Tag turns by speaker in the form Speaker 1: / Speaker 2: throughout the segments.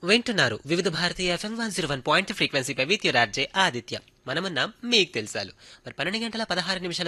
Speaker 1: వింటున్నారు వివిధ భారతీయ FM one zero one point ఫ్రీక్వెన్సీపై విత్ యువర్ ఆర్జే ఆదిత్య మనమున్నాం మీకు తెలుసాలు మరి పన్నెండు గంటల పదహారు నిమిషాల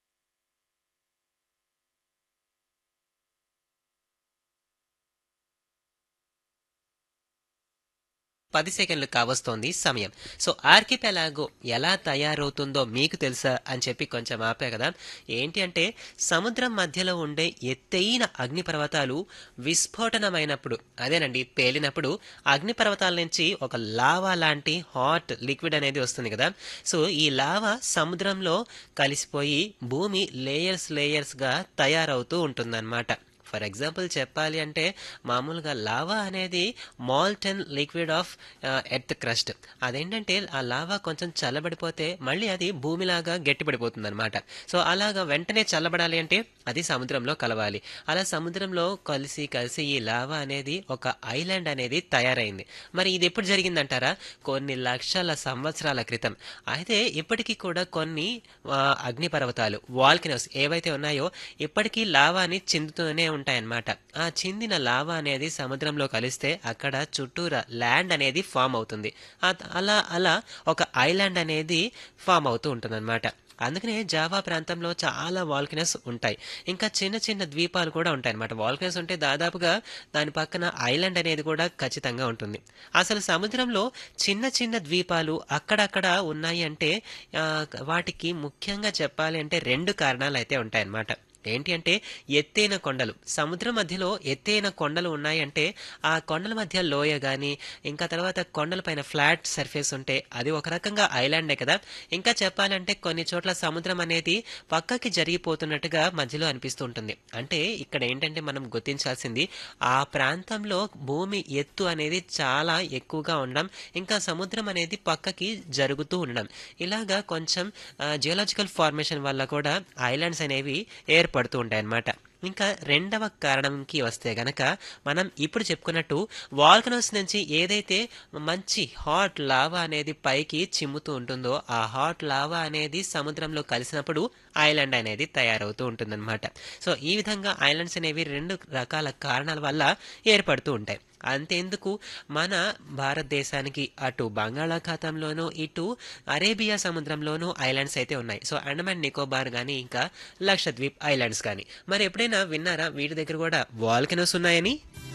Speaker 1: పది సెకండ్లు కావస్తోంది సమయం సో ఆర్కిపెలాగో ఎలా తయారవుతుందో మీకు తెలుసా అని చెప్పి కొంచెం ఆపే కదా ఏంటి అంటే సముద్రం మధ్యలో ఉండే ఎత్తైన అగ్నిపర్వతాలు విస్ఫోటనమైనప్పుడు అదేనండి పేలినప్పుడు అగ్నిపర్వతాల నుంచి ఒక లావా లాంటి హాట్ లిక్విడ్ అనేది వస్తుంది కదా సో ఈ లావా సముద్రంలో కలిసిపోయి భూమి లేయర్స్ లేయర్స్గా తయారవుతూ ఉంటుందన్నమాట ఫర్ ఎగ్జాంపుల్ చెప్పాలి అంటే మామూలుగా లావా అనేది molten liquid of earth crust అదేంటంటే ఆ లావా కొంచెం చల్లబడిపోతే మళ్ళీ అది భూమిలాగా గట్టిపడిపోతుంది అనమాట సో అలాగా వెంటనే చల్లబడాలి అంటే అది సముద్రంలో కలవాలి అలా సముద్రంలో కలిసి కలిసి ఈ లావా అనేది ఒక ఐలాండ్ అనేది తయారైంది మరి ఇది ఎప్పుడు జరిగిందంటారా కొన్ని లక్షల సంవత్సరాల క్రితం అయితే ఇప్పటికీ కూడా కొన్ని ఆ, అగ్నిపర్వతాలు వాల్కినోస్ ఏవైతే ఉన్నాయో ఇప్పటికీ లావాని చిందుతూనే ఉంటాయన్నమాట ఆ చిందిన లావా అనేది సముద్రంలో కలిస్తే అక్కడ చుట్టూరా ల్యాండ్ అనేది ఫామ్ అవుతుంది ఆ- అలా అలా ఒక ఐలాండ్ అనేది ఫామ్ అవుతూ ఉంటుందన్నమాట అందుకనే జావా ప్రాంతంలో చాలా వాల్కినస్ ఉంటాయి ఇంకా చిన్న చిన్న ద్వీపాలు కూడా ఉంటాయి అన్నమాట వాల్కినస్ ఉంటే దాదాపుగా దాని పక్కన ఐలాండ్ అనేది కూడా ఖచ్చితంగా ఉంటుంది అసలు సముద్రంలో చిన్న చిన్న ద్వీపాలు అక్కడక్కడ ఉన్నాయి అంటే ఆ, వాటికి ముఖ్యంగా చెప్పాలి అంటే రెండు కారణాలు అయితే ఉంటాయన్నమాట ఏంటి అంటే ఎత్తైన కొండలు సముద్రం మధ్యలో ఎత్తైన కొండలు ఉన్నాయంటే ఆ కొండల మధ్య లోయ గాని ఇంకా తర్వాత కొండలపైన ఫ్లాట్ సర్ఫేస్ ఉంటే అది ఒక రకంగా ఐలాండే కదా ఇంకా చెప్పాలంటే కొన్ని చోట్ల సముద్రం అనేది పక్కకి జరిగిపోతున్నట్టుగా మధ్యలో అనిపిస్తూ ఉంటుంది అంటే ఇక్కడ ఏంటంటే మనం గుర్తించాల్సింది ఆ ప్రాంతంలో భూమి ఎత్తు అనేది చాలా ఎక్కువగా ఉండడం ఇంకా సముద్రం అనేది పక్కకి జరుగుతూ ఉండడం ఇలాగా కొంచెం జియోలాజికల్ ఫార్మేషన్ వల్ల కూడా ఐలాండ్స్ అనేవి ఏర్పడుతూ ఉంటాయి అన్నమాట ఇంకా రెండవ కారణంకి వస్తే గనక మనం ఇప్పుడు చెప్పుకున్నట్టు వాల్కనోస్ నుంచి ఏదైతే మంచి హాట్ లావా అనేది పైకి చిమ్ముతూ ఉంటుందో ఆ హాట్ లావా అనేది సముద్రంలో కలిసినప్పుడు ఐలాండ్ అనేది తయారవుతూ ఉంటుందన్నమాట సో ఈ విధంగా ఐలాండ్స్ అనేవి రెండు రకాల కారణాల వల్ల ఏర్పడుతూ ఉంటాయి అంతేందుకు మన భారతదేశానికి అటు బంగాళాఖాతంలోనూ ఇటు అరేబియా సముద్రంలోనూ ఐలాండ్స్ అయితే ఉన్నాయి సో అండమాన్ నికోబార్ కానీ ఇంకా లక్షద్వీప్ ఐలాండ్స్ కానీ మరి ఎప్పుడైనా విన్నారా వీటి దగ్గర కూడా వాల్కెనోస్ ఉన్నాయని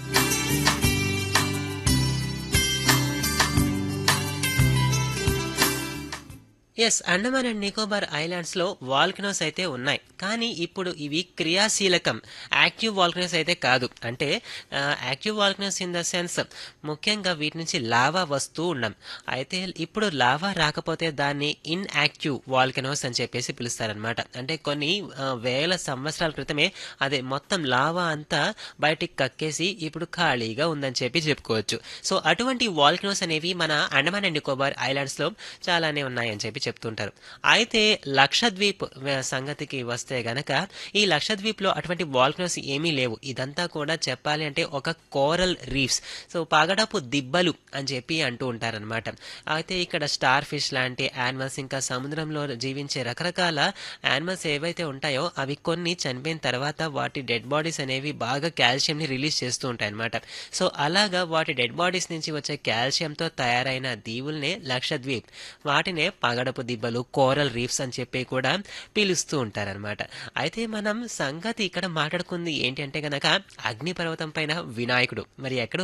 Speaker 1: yes Andaman and Nicobar islands లో వాల్కనోస్ అయితే ఉన్నాయి కానీ ఇప్పుడు ఇవి క్రియాశీలకం యాక్టివ్ వాల్కనోస్ అయితే కాదు అంటే active volcanoes in the sense ముఖ్యంగా వీటి నుంచి లావా వస్తూ ఉన్నాం అయితే ఇప్పుడు లావా రాకపోతే దాన్ని ఇన్ యాక్టివ్ వాల్కనోస్ అని చెప్పేసి పిలుస్తారనమాట అంటే కొన్ని ఆ, వేల సంవత్సరాల క్రితమే అదే మొత్తం లావా అంతా బయటికి కక్కేసి ఇప్పుడు ఖాళీగా ఉందని చెప్పి చెప్పుకోవచ్చు సో అటువంటి వాల్కనోస్ అనేవి మన అండమాన్ అండ్ నికోబార్ ఐలాండ్స్ లో చాలానే ఉన్నాయని చెప్పి చెప్తుంటారు అయితే లక్షద్వీప్ వ- సంగతికి వస్తే గనక ఈ లక్షద్వీప్ లో అటువంటి వాల్కనోస్ ఏమీ లేవు ఇదంతా కూడా చెప్పాలి అంటే ఒక కోరల్ రీఫ్స్ సో పగడపు దిబ్బలు అని చెప్పి అంటూ ఉంటారనమాట అయితే ఇక్కడ స్టార్ ఫిష్ లాంటి యానిమల్స్ ఇంకా సముద్రంలో జీవించే రకరకాల యానిమల్స్ ఏవైతే ఉంటాయో అవి కొన్ని చనిపోయిన తర్వాత వాటి డెడ్ బాడీస్ అనేవి బాగా కాల్షియం ని రిలీజ్ చేస్తూ ఉంటాయి అనమాట సో అలాగా వాటి డెడ్ బాడీస్ నుంచి వచ్చే కాల్షియంతో తయారైన దీవుల్నే లక్షద్వీప్ వాటినే పగడపు దిబ్బలు కోరల్ రీఫ్స్ అని చెప్పి కూడా పిలుస్తూ ఉంటారనమాట అయితే మనం సంగతి ఇక్కడ మాట్లాడుకుంది ఏంటి అంటే గనక అగ్నిపర్వతం పైన వినాయకుడు మరి ఎక్కడ